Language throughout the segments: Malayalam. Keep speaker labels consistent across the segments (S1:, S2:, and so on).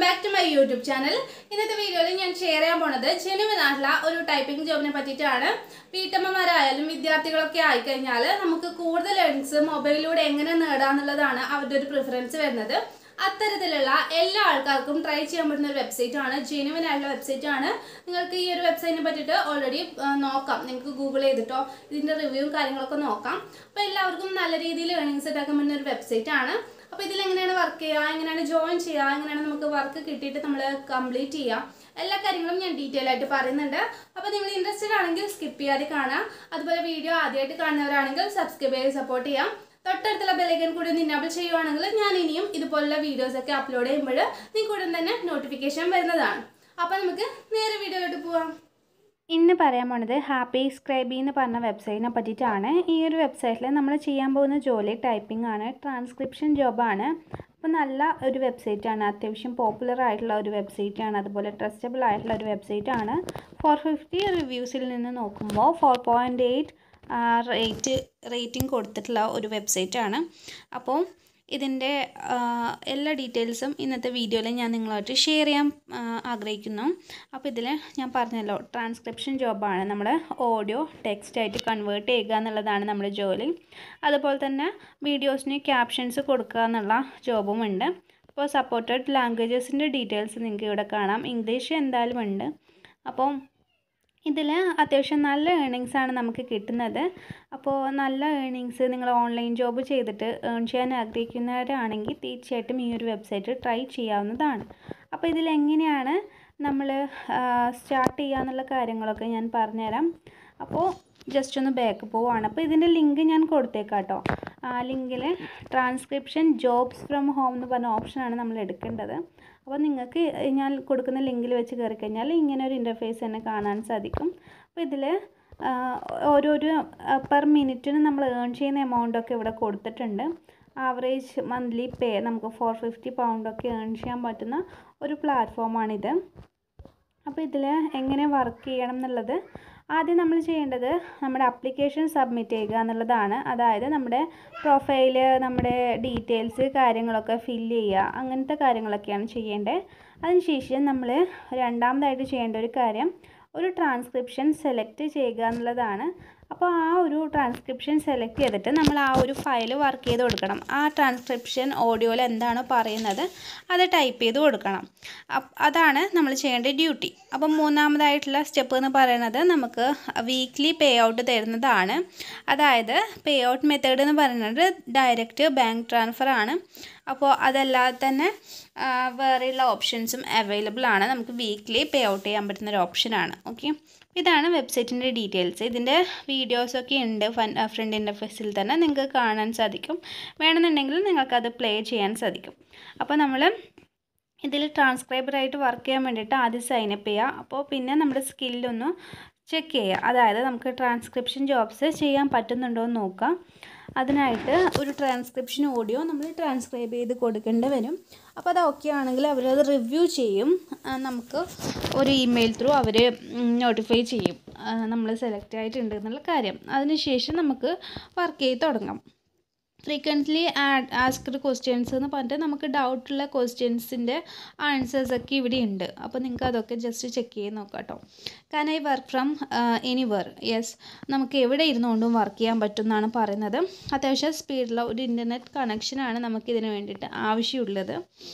S1: back to my YouTube channel ഇന്നത്തെ വീഡിയോയിൽ ഞാൻ ഷെയർ ചെയ്യാൻ പോണത് ജെനുവിൻ ആയിട്ടുള്ള ഒരു ടൈപ്പിംഗ് ജോബിനെ പറ്റിയിട്ടാണ് വീട്ടമ്മമാരായാലും വിദ്യാർത്ഥികളൊക്കെ ആയിക്കഴിഞ്ഞാൽ നമുക്ക് കൂടുതൽ ഏണിങ്സ് മൊബൈലിലൂടെ എങ്ങനെ നേടാന്നുള്ളതാണ് അവരുടെ ഒരു പ്രിഫറൻസ് വരുന്നത് അത്തരത്തിലുള്ള എല്ലാ ആൾക്കാർക്കും ട്രൈ ചെയ്യാൻ പറ്റുന്ന ഒരു വെബ്സൈറ്റ് ആണ് ജെനുവിൻ ആയിട്ടുള്ള വെബ്സൈറ്റ് ആണ് നിങ്ങൾക്ക് ഈ ഒരു വെബ്സൈറ്റിനെ പറ്റിയിട്ട് ഓൾറെഡി നോക്കാം നിങ്ങൾക്ക് ഗൂഗിൾ ചെയ്തിട്ടോ ഇതിൻ്റെ റിവ്യൂവും കാര്യങ്ങളൊക്കെ നോക്കാം അപ്പോൾ എല്ലാവർക്കും നല്ല രീതിയിൽ ഏണിങ്സ് ഉണ്ടാക്കാൻ പറ്റുന്ന ഒരു വെബ്സൈറ്റ് ആണ് അപ്പോൾ ഇതിൽ എങ്ങനെയാണ് വർക്ക് ചെയ്യുക എങ്ങനെയാണ് ജോയിൻ ചെയ്യുക എങ്ങനെയാണ് നമുക്ക് വർക്ക് കിട്ടിയിട്ട് നമ്മൾ കംപ്ലീറ്റ് ചെയ്യുക എല്ലാ കാര്യങ്ങളും ഞാൻ ഡീറ്റെയിൽ ആയിട്ട് പറയുന്നുണ്ട് അപ്പോൾ നിങ്ങൾ ഇൻട്രസ്റ്റഡ് ആണെങ്കിൽ സ്കിപ്പ് ചെയ്യാതെ കാണാം അതുപോലെ വീഡിയോ ആദ്യമായിട്ട് കാണുന്നവരാണെങ്കിൽ സബ്സ്ക്രൈബ് ചെയ്ത് സപ്പോർട്ട് ചെയ്യാം തൊട്ടടുത്തുള്ള ബെലൈക്കൻ കൂടി ഒന്ന് ഇനാബിൾ ചെയ്യുവാണെങ്കിൽ ഞാൻ ഇനിയും ഇതുപോലുള്ള വീഡിയോസ് ഒക്കെ അപ്ലോഡ് ചെയ്യുമ്പോൾ നിങ്ങൾക്ക് ഉടൻ തന്നെ നോട്ടിഫിക്കേഷൻ വരുന്നതാണ് അപ്പോൾ നമുക്ക് നേരെ വീഡിയോയിലോട്ട് പോവാം
S2: ഇന്ന് പറയാൻ പോണത് ഹാപ്പി സ്ക്രൈബി എന്ന് പറഞ്ഞ വെബ്സൈറ്റിനെ പറ്റിയിട്ടാണ് ഈ ഒരു വെബ്സൈറ്റിൽ നമ്മൾ ചെയ്യാൻ പോകുന്ന ജോലി ടൈപ്പിംഗ് ആണ് ട്രാൻസ്ക്രിപ്ഷൻ ജോബാണ് അപ്പോൾ നല്ല ഒരു വെബ്സൈറ്റാണ് അത്യാവശ്യം പോപ്പുലർ ആയിട്ടുള്ള ഒരു വെബ്സൈറ്റാണ് അതുപോലെ ട്രസ്റ്റബിൾ ആയിട്ടുള്ള ഒരു വെബ്സൈറ്റാണ് ഫോർ ഫിഫ്റ്റി റിവ്യൂസിൽ നിന്ന് നോക്കുമ്പോൾ four point eight rate rating കൊടുത്തിട്ടുള്ള ഒരു വെബ്സൈറ്റാണ് അപ്പോൾ ഇതിൻ്റെ എല്ലാ ഡീറ്റെയിൽസും ഇന്നത്തെ വീഡിയോയിൽ ഞാൻ നിങ്ങളുമായിട്ട് ഷെയർ ചെയ്യാൻ ആ, ആഗ്രഹിക്കുന്നു അപ്പോൾ ഇതിൽ ഞാൻ പറഞ്ഞല്ലോ ട്രാൻസ്ക്രിപ്ഷൻ ജോബാണ് നമ്മൾ ഓഡിയോ ടെക്സ്റ്റ് ആയിട്ട് കൺവേർട്ട് ചെയ്യുക എന്നുള്ളതാണ് നമ്മുടെ ജോലി അതുപോലെ തന്നെ വീഡിയോസിന് ക്യാപ്ഷൻസ് കൊടുക്കുക എന്നുള്ള ജോബും ഉണ്ട് അപ്പോൾ സപ്പോർട്ടഡ് ലാംഗ്വേജസിൻ്റെ ഡീറ്റെയിൽസ് നിങ്ങൾക്ക് ഇവിടെ കാണാം ഇംഗ്ലീഷ് എന്തായാലും ഉണ്ട് അപ്പോൾ ഇതിൽ അത്യാവശ്യം നല്ല ഏണിങ്സ് ആണ് നമുക്ക് കിട്ടുന്നത് അപ്പോൾ നല്ല ഏണിങ്സ് നിങ്ങൾ ഓൺലൈൻ ജോബ് ചെയ്തിട്ട് ഏൺ ചെയ്യാൻ ആഗ്രഹിക്കുന്നവരാണെങ്കിൽ തീർച്ചയായിട്ടും ഈ ഒരു വെബ്സൈറ്റ് ട്രൈ ചെയ്യാവുന്നതാണ് അപ്പോൾ ഇതിൽ എങ്ങനെയാണ് നമ്മൾ സ്റ്റാർട്ട് ചെയ്യുക എന്നുള്ള കാര്യങ്ങളൊക്കെ ഞാൻ പറഞ്ഞുതരാം അപ്പോൾ ജസ്റ്റ് ഒന്ന് ബാക്ക് പോവാണ് അപ്പോൾ ഇതിൻ്റെ ലിങ്ക് ഞാൻ കൊടുത്തേക്കാം കേട്ടോ ആ ലിങ്കിൽ ട്രാൻസ്ക്രിപ്ഷൻ ജോബ്സ് ഫ്രം ഹോം എന്ന് പറഞ്ഞ ഓപ്ഷനാണ് നമ്മൾ എടുക്കേണ്ടത് അപ്പോൾ നിങ്ങൾക്ക് ഞാൻ കൊടുക്കുന്ന ലിങ്കിൽ വെച്ച് കയറി കഴിഞ്ഞാൽ ഇങ്ങനെ ഒരു ഇൻ്റർഫേസ് തന്നെ കാണാൻ സാധിക്കും അപ്പോൾ ഇതിൽ ഓരോരോ പെർ മിനിറ്റിന് നമ്മൾ ഏൺ ചെയ്യുന്ന എമൗണ്ടൊക്കെ ഇവിടെ കൊടുത്തിട്ടുണ്ട് ആവറേജ് മന്ത്ലി പേ നമുക്ക് ഫോർ ഫിഫ്റ്റി പൗണ്ടൊക്കെ ഏൺ ചെയ്യാൻ പറ്റുന്ന ഒരു പ്ലാറ്റ്ഫോമാണിത് അപ്പോൾ ഇതിൽ എങ്ങനെ വർക്ക് ചെയ്യണം എന്നുള്ളത് ആദ്യം നമ്മൾ ചെയ്യേണ്ടത് നമ്മുടെ അപ്ലിക്കേഷൻ സബ്മിറ്റ് ചെയ്യുക എന്നുള്ളതാണ് അതായത് നമ്മുടെ പ്രൊഫൈല് നമ്മുടെ ഡീറ്റെയിൽസ് കാര്യങ്ങളൊക്കെ ഫില്ല് ചെയ്യുക അങ്ങനത്തെ കാര്യങ്ങളൊക്കെയാണ് ചെയ്യേണ്ടത് അതിനുശേഷം നമ്മൾ രണ്ടാമതായിട്ട് ചെയ്യേണ്ട ഒരു കാര്യം ഒരു ട്രാൻസ്ക്രിപ്ഷൻ സെലക്ട് ചെയ്യുക എന്നുള്ളതാണ് അപ്പോൾ ആ ഒരു ട്രാൻസ്ക്രിപ്ഷൻ സെലക്ട് ചെയ്തിട്ട് നമ്മൾ ആ ഒരു ഫയൽ വർക്ക് ചെയ്ത് കൊടുക്കണം ആ ട്രാൻസ്ക്രിപ്ഷൻ ഓഡിയോയിൽ എന്താണോ പറയുന്നത് അത് ടൈപ്പ് ചെയ്ത് കൊടുക്കണം അപ്പ് അതാണ് നമ്മൾ ചെയ്യേണ്ട ഡ്യൂട്ടി അപ്പം മൂന്നാമതായിട്ടുള്ള സ്റ്റെപ്പ് എന്ന് പറയുന്നത് നമുക്ക് വീക്ക്ലി പേ ഔട്ട് തരുന്നതാണ് അതായത് പേ ഔട്ട് മെത്തേഡ് എന്ന് പറയുന്നത് ഡയറക്റ്റ് ബാങ്ക് ട്രാൻസ്ഫർ ആണ് അപ്പോൾ അതല്ലാതെ തന്നെ ആ, വേറെയുള്ള ഓപ്ഷൻസും അവൈലബിൾ ആണ് നമുക്ക് വീക്ക്ലി പേ ഔട്ട് ചെയ്യാൻ പറ്റുന്ന ഒരു ഓപ്ഷനാണ് ഓക്കെ ഇതാണ് വെബ്സൈറ്റിൻ്റെ ഡീറ്റെയിൽസ് ഇതിൻ്റെ വീഡിയോസൊക്കെ ഉണ്ട് ഫൻ ഫ്രണ്ട് ഇൻ്റർഫേസിൽ തന്നെ നിങ്ങൾക്ക് കാണാൻ സാധിക്കും വേണമെന്നുണ്ടെങ്കിൽ നിങ്ങൾക്കത് പ്ലേ ചെയ്യാൻ സാധിക്കും അപ്പോൾ നമ്മൾ ഇതിൽ ട്രാൻസ്ക്രൈബറായിട്ട് വർക്ക് ചെയ്യാൻ വേണ്ടിയിട്ട് ആദ്യം സൈനപ്പ് ചെയ്യുക അപ്പോൾ പിന്നെ നമ്മുടെ സ്കില്ലൊന്ന് ചെക്ക് ചെയ്യുക അതായത് നമുക്ക് ട്രാൻസ്ക്രിപ്ഷൻ ജോബ്സ് ചെയ്യാൻ പറ്റുന്നുണ്ടോ എന്ന് നോക്കാം അതിനായിട്ട് ഒരു ട്രാൻസ്ക്രിപ്ഷൻ ഓഡിയോ നമ്മൾ ട്രാൻസ്ക്രൈബ് ചെയ്ത് കൊടുക്കേണ്ടി വരും അപ്പോൾ അത് ഓക്കെ ആണെങ്കിൽ അവരത് റിവ്യൂ ചെയ്യും ആ, നമുക്ക് ഒരു ഇമെയിൽ ത്രൂ അവർ നോട്ടിഫൈ ചെയ്യും നമ്മൾ സെലക്ട് ആയിട്ടുണ്ട് എന്നുള്ള കാര്യം അതിനുശേഷം നമുക്ക് വർക്ക് ചെയ്ത് തുടങ്ങാം ഫ്രീക്വൻ്റ്ലി ആഡ് ആസ്ക്ഡ് ക്വസ്റ്റ്യൻസ് എന്ന് പറഞ്ഞിട്ട് നമുക്ക് ഡൗട്ടുള്ള ക്വസ്റ്റ്യൻസിൻ്റെ ആൻസേഴ്സൊക്കെ ഇവിടെ ഉണ്ട് അപ്പോൾ നിങ്ങൾക്ക് അതൊക്കെ ജസ്റ്റ് ചെക്ക് ചെയ്ത് നോക്കാം കേട്ടോ can I work from anywhere yes നമുക്ക് എവിടെ ഇരുന്നുകൊണ്ടും വർക്ക് ചെയ്യാൻ പറ്റും എന്നാണ് പറയുന്നത് അത്യാവശ്യം സ്പീഡുള്ള ഒരു ഇൻ്റർനെറ്റ് കണക്ഷനാണ് നമുക്കിതിന് വേണ്ടിയിട്ട് ആവശ്യമുള്ളത്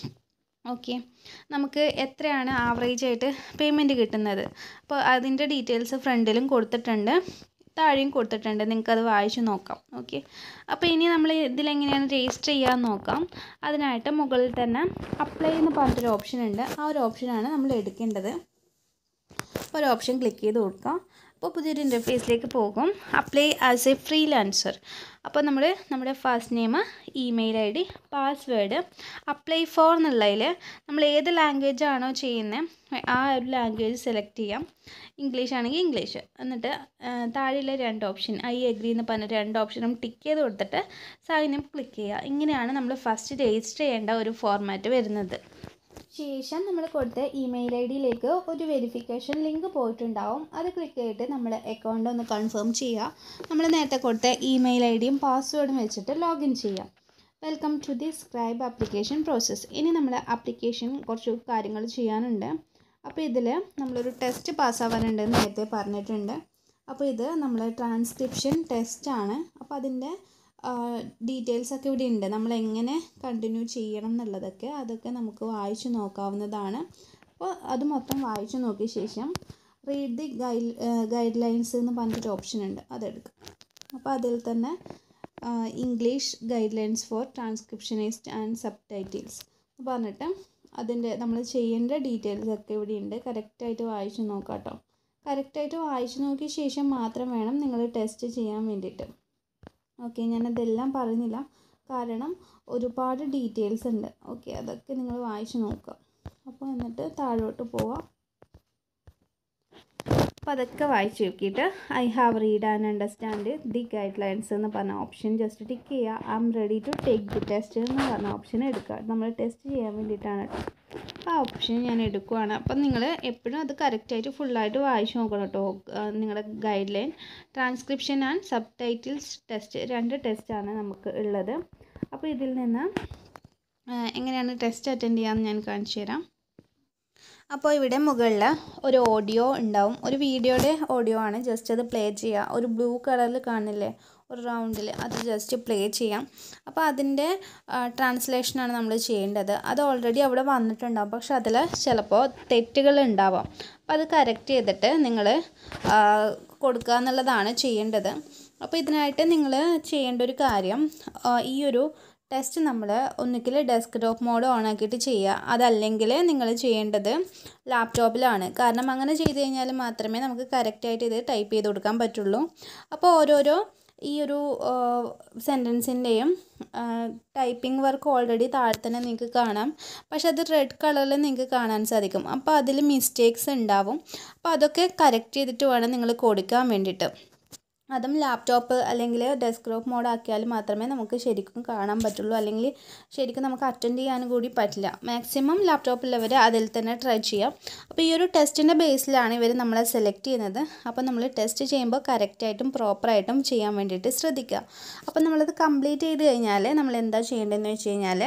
S2: ഓക്കെ നമുക്ക് എത്രയാണ് ആവറേജ് ആയിട്ട് പേയ്മെൻറ്റ് കിട്ടുന്നത് അപ്പോൾ അതിൻ്റെ ഡീറ്റെയിൽസ് ഫ്രണ്ടിലും കൊടുത്തിട്ടുണ്ട് താഴെയും കൊടുത്തിട്ടുണ്ട് നിങ്ങൾക്കത് വായിച്ച് നോക്കാം ഓക്കെ അപ്പോൾ ഇനി നമ്മൾ ഇതിലെങ്ങനെയാണ് രജിസ്റ്റർ ചെയ്യാൻ നോക്കാം അതിനായിട്ട് മുകളിൽ തന്നെ അപ്ലൈ എന്ന് പറഞ്ഞിട്ടൊരു ഓപ്ഷൻ ഉണ്ട് ആ ഒരു ഓപ്ഷനാണ് നമ്മൾ എടുക്കേണ്ടത് ഒരു ഓപ്ഷൻ ക്ലിക്ക് ചെയ്ത് കൊടുക്കാം അപ്പോൾ പുതിയൊരു ഇൻ്റർഫേസിലേക്ക് പോകും അപ്ലൈ ആസ് എ ഫ്രീലാൻസർ അപ്പോൾ നമ്മൾ നമ്മുടെ first name email I D password apply for എന്നുള്ളതിൽ നമ്മൾ ഏത് ലാംഗ്വേജ് ആണോ ചെയ്യുന്നത് ആ ഒരു ലാംഗ്വേജ് സെലക്ട് ചെയ്യാം ഇംഗ്ലീഷ് ആണെങ്കിൽ ഇംഗ്ലീഷ് എന്നിട്ട് ആ, താഴെയുള്ള രണ്ട് ഓപ്ഷൻ ഐ എഗ്രി എന്ന് പറഞ്ഞ രണ്ട് ഓപ്ഷനും ടിക്ക് ചെയ്ത് കൊടുത്തിട്ട് സൈൻ അപ്പ് ക്ലിക്ക് ചെയ്യുക ഇങ്ങനെയാണ് നമ്മൾ ഫസ്റ്റ് രജിസ്റ്റർ ചെയ്യേണ്ട ഒരു ഫോർമാറ്റ് വരുന്നത് ശേഷം നമ്മൾ കൊടുത്ത ഇമെയിൽ ഐ ഡിയിലേക്ക് ഒരു വെരിഫിക്കേഷൻ ലിങ്ക് പോയിട്ടുണ്ടാവും അത് ക്ലിക്ക് ചെയ്തിട്ട് നമ്മൾ അക്കൗണ്ട് ഒന്ന് കൺഫേം ചെയ്യുക നമ്മൾ നേരത്തെ കൊടുത്ത ഇമെയിൽ ഐ ഡിയും പാസ്വേഡും വെച്ചിട്ട് ലോഗിൻ ചെയ്യാം welcome to the scribe application process ഇനി നമ്മുടെ ആപ്ലിക്കേഷൻ കുറച്ച് കാര്യങ്ങൾ ചെയ്യാനുണ്ട് അപ്പോൾ ഇതിൽ നമ്മളൊരു ടെസ്റ്റ് പാസ്സാവാനുണ്ട് എന്ന് നേരത്തെ പറഞ്ഞിട്ടുണ്ട് അപ്പോൾ ഇത് നമ്മൾ ട്രാൻസ്ക്രിപ്ഷൻ ടെസ്റ്റാണ് അപ്പോൾ അതിൻ്റെ ഡീറ്റെയിൽസ് ഒക്കെ ഇവിടെ ഉണ്ട് നമ്മൾ എങ്ങനെ കണ്ടിന്യൂ ചെയ്യണം എന്നുള്ളതൊക്കെ അതൊക്കെ നമുക്ക് വായിച്ചു നോക്കാവുന്നതാണ് അപ്പോൾ അത് മൊത്തം വായിച്ചു നോക്കിയ ശേഷം read the guide guidelines എന്ന് പറഞ്ഞിട്ടൊരു ഓപ്ഷൻ ഉണ്ട് അതെടുക്കുക അപ്പോൾ അതിൽ തന്നെ English guidelines for transcriptionist and subtitles പറഞ്ഞിട്ട് അതിൻ്റെ നമ്മൾ ചെയ്യേണ്ട ഡീറ്റെയിൽസ് ഒക്കെ ഇവിടെ ഉണ്ട് കറക്റ്റായിട്ട് വായിച്ചു നോക്കാം കേട്ടോ കറക്റ്റായിട്ട് വായിച്ചു നോക്കിയ ശേഷം മാത്രം വേണം നിങ്ങൾ ടെസ്റ്റ് ചെയ്യാൻ വേണ്ടിയിട്ട് ഓക്കെ ഞാനതെല്ലാം പറയുന്നില്ല കാരണം ഒരുപാട് ഡീറ്റെയിൽസ് ഉണ്ട് ഓക്കെ അതൊക്കെ നിങ്ങൾ വായിച്ചു നോക്കുക അപ്പോൾ എന്നിട്ട് താഴോട്ട് പോവാം അപ്പോൾ അതൊക്കെ വായിച്ച് നോക്കിയിട്ട് I have read and understand the guidelines എന്ന് പറഞ്ഞ ഓപ്ഷൻ ജസ്റ്റ് ടിക്ക് ചെയ്യുക I'm ready to take the test എന്ന് പറഞ്ഞ ഓപ്ഷൻ എടുക്കുക നമ്മൾ ടെസ്റ്റ് ചെയ്യാൻ വേണ്ടിയിട്ടാണ് ആ ഓപ്ഷൻ ഞാൻ എടുക്കുവാണ് അപ്പം നിങ്ങൾ എപ്പോഴും അത് കറക്റ്റായിട്ട് ഫുള്ളായിട്ട് വായിച്ച് നോക്കണം കേട്ടോ നിങ്ങളുടെ guideline transcription and subtitles test രണ്ട് ടെസ്റ്റാണ് നമുക്ക് ഉള്ളത് അപ്പോൾ ഇതിൽ നിന്ന് എങ്ങനെയാണ് ടെസ്റ്റ് അറ്റൻഡ് ചെയ്യാമെന്ന് ഞാൻ കാണിച്ചു തരാം അപ്പോൾ ഇവിടെ മുകളിൽ ഒരു ഓഡിയോ ഉണ്ടാവും ഒരു വീഡിയോയുടെ ഓഡിയോ ആണ് ജസ്റ്റ് അത് പ്ലേ ചെയ്യുക ഒരു ബ്ലൂ കളറിൽ കാണില്ലേ ഒരു റൗണ്ടിൽ അത് ജസ്റ്റ് പ്ലേ ചെയ്യാം അപ്പോൾ അതിൻ്റെ ട്രാൻസ്ലേഷനാണ് നമ്മൾ ചെയ്യേണ്ടത് അത് ഓൾറെഡി അവിടെ വന്നിട്ടുണ്ടാവും പക്ഷെ അതിൽ ചിലപ്പോൾ തെറ്റുകൾ ഉണ്ടാവാം അപ്പോൾ അത് കറക്റ്റ് ചെയ്തിട്ട് നിങ്ങൾ കൊടുക്കുക എന്നുള്ളതാണ് ചെയ്യേണ്ടത് അപ്പോൾ ഇതിനായിട്ട് നിങ്ങൾ ചെയ്യേണ്ട ഒരു കാര്യം ഈ ഒരു ടെസ്റ്റ് നമ്മൾ ഒന്നുകിൽ ഡെസ്ക്ടോപ്പ് മോഡ് ഓൺ ആക്കിയിട്ട് ചെയ്യുക അതല്ലെങ്കിൽ നിങ്ങൾ ചെയ്യേണ്ടത് ലാപ്ടോപ്പിലാണ് കാരണം അങ്ങനെ ചെയ്ത് കഴിഞ്ഞാൽ മാത്രമേ നമുക്ക് കറക്റ്റായിട്ട് ഇത് ടൈപ്പ് ചെയ്ത് കൊടുക്കാൻ പറ്റുള്ളൂ അപ്പോൾ ഓരോരോ ഈ ഒരു സെൻറ്റൻസിൻ്റെയും ടൈപ്പിംഗ് വർക്ക് ഓൾറെഡി താഴെ തന്നെ നിങ്ങൾക്ക് കാണാം പക്ഷെ അത് റെഡ് കളറിൽ നിങ്ങൾക്ക് കാണാൻ സാധിക്കും അപ്പോൾ അതിൽ മിസ്റ്റേക്സ് ഉണ്ടാവും അപ്പോൾ അതൊക്കെ കറക്റ്റ് ചെയ്തിട്ട് വേണം നിങ്ങൾ കൊടുക്കാൻ വേണ്ടിയിട്ട് അതും ലാപ്ടോപ്പ് അല്ലെങ്കിൽ ഡെസ്ക്ടോപ്പ് മോഡ് ആക്കിയാൽ മാത്രമേ നമുക്ക് ശരിക്കും കാണാൻ പറ്റുള്ളൂ അല്ലെങ്കിൽ ശരിക്കും നമുക്ക് അറ്റൻഡ് ചെയ്യാനും കൂടി പറ്റില്ല മാക്സിമം ലാപ്ടോപ്പുള്ളവർ അതിൽ തന്നെ ട്രൈ ചെയ്യാം അപ്പോൾ ഈ ഒരു ടെസ്റ്റിൻ്റെ ബേസിലാണ് ഇവർ നമ്മളെ സെലക്ട് ചെയ്യുന്നത് അപ്പോൾ നമ്മൾ ടെസ്റ്റ് ചെയ്യുമ്പോൾ കറക്റ്റായിട്ടും പ്രോപ്പറായിട്ടും ചെയ്യാൻ വേണ്ടിയിട്ട് ശ്രദ്ധിക്കുക അപ്പോൾ നമ്മളത് കംപ്ലീറ്റ് ചെയ്ത് കഴിഞ്ഞാൽ നമ്മൾ എന്താ ചെയ്യേണ്ടതെന്ന് വെച്ച് കഴിഞ്ഞാൽ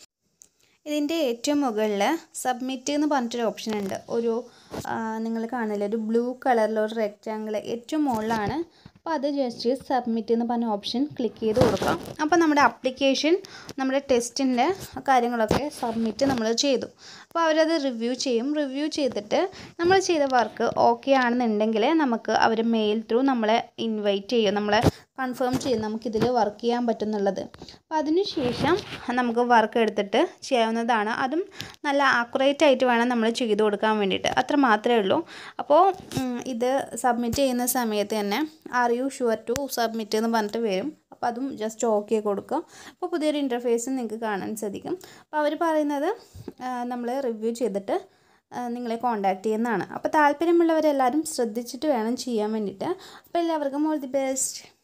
S2: ഇതിൻ്റെ ഏറ്റവും മുകളിൽ സബ്മിറ്റ് എന്ന് പറഞ്ഞിട്ടൊരു ഓപ്ഷൻ ഉണ്ട് ഒരു നിങ്ങൾ കാണില്ല ഒരു ബ്ലൂ കളറിലൊരു ഒരു റെക്റ്റാങ്കിൾ ഏറ്റവും മുകളിലാണ് അപ്പോൾ അത് ജസ്റ്റ് സബ്മിറ്റ് എന്ന് പറഞ്ഞ ഓപ്ഷൻ ക്ലിക്ക് ചെയ്ത് കൊടുക്കാം അപ്പോൾ നമ്മുടെ അപ്ലിക്കേഷൻ നമ്മുടെ ടെസ്റ്റിൻ്റെ കാര്യങ്ങളൊക്കെ സബ്മിറ്റ് നമ്മൾ ചെയ്തു അപ്പോൾ അവരത് റിവ്യൂ ചെയ്യും റിവ്യൂ ചെയ്തിട്ട് നമ്മൾ ചെയ്ത വർക്ക് ഓക്കെ ആണെന്നുണ്ടെങ്കിൽ നമുക്ക് അവർ മെയിൽ ത്രൂ നമ്മളെ ഇൻവൈറ്റ് ചെയ്യും നമ്മളെ കൺഫേം ചെയ്യും നമുക്കിതിൽ വർക്ക് ചെയ്യാൻ പറ്റുന്നുള്ളത് അപ്പോൾ അതിനുശേഷം നമുക്ക് വർക്ക് എടുത്തിട്ട് ചെയ്യാവുന്നതാണ് അതും നല്ല ആക്യുറേറ്റ് ആയിട്ട് വേണം നമ്മൾ ചെയ്ത് കൊടുക്കാൻ വേണ്ടിയിട്ട് അത്ര മാത്രമേ ഉള്ളൂ അപ്പോൾ ഇത് സബ്മിറ്റ് ചെയ്യുന്ന സമയത്ത് തന്നെ are you sure to submit എന്ന് പറഞ്ഞിട്ട് വരും അപ്പോൾ അതും ജസ്റ്റ് ഓക്കെ കൊടുക്കുക അപ്പോൾ പുതിയൊരു ഇൻ്റർഫേസും നിങ്ങൾക്ക് കാണാൻ സാധിക്കും അപ്പോൾ അവർ പറയുന്നത് നമ്മൾ റിവ്യൂ ചെയ്തിട്ട് നിങ്ങളെ കോൺടാക്റ്റ് ചെയ്യുന്നതാണ് അപ്പോൾ താല്പര്യമുള്ളവരെല്ലാവരും ശ്രദ്ധിച്ചിട്ട് വേണം ചെയ്യാൻ വേണ്ടിയിട്ട് അപ്പോൾ എല്ലാവർക്കും ഓൾ ദി ബെസ്റ്റ്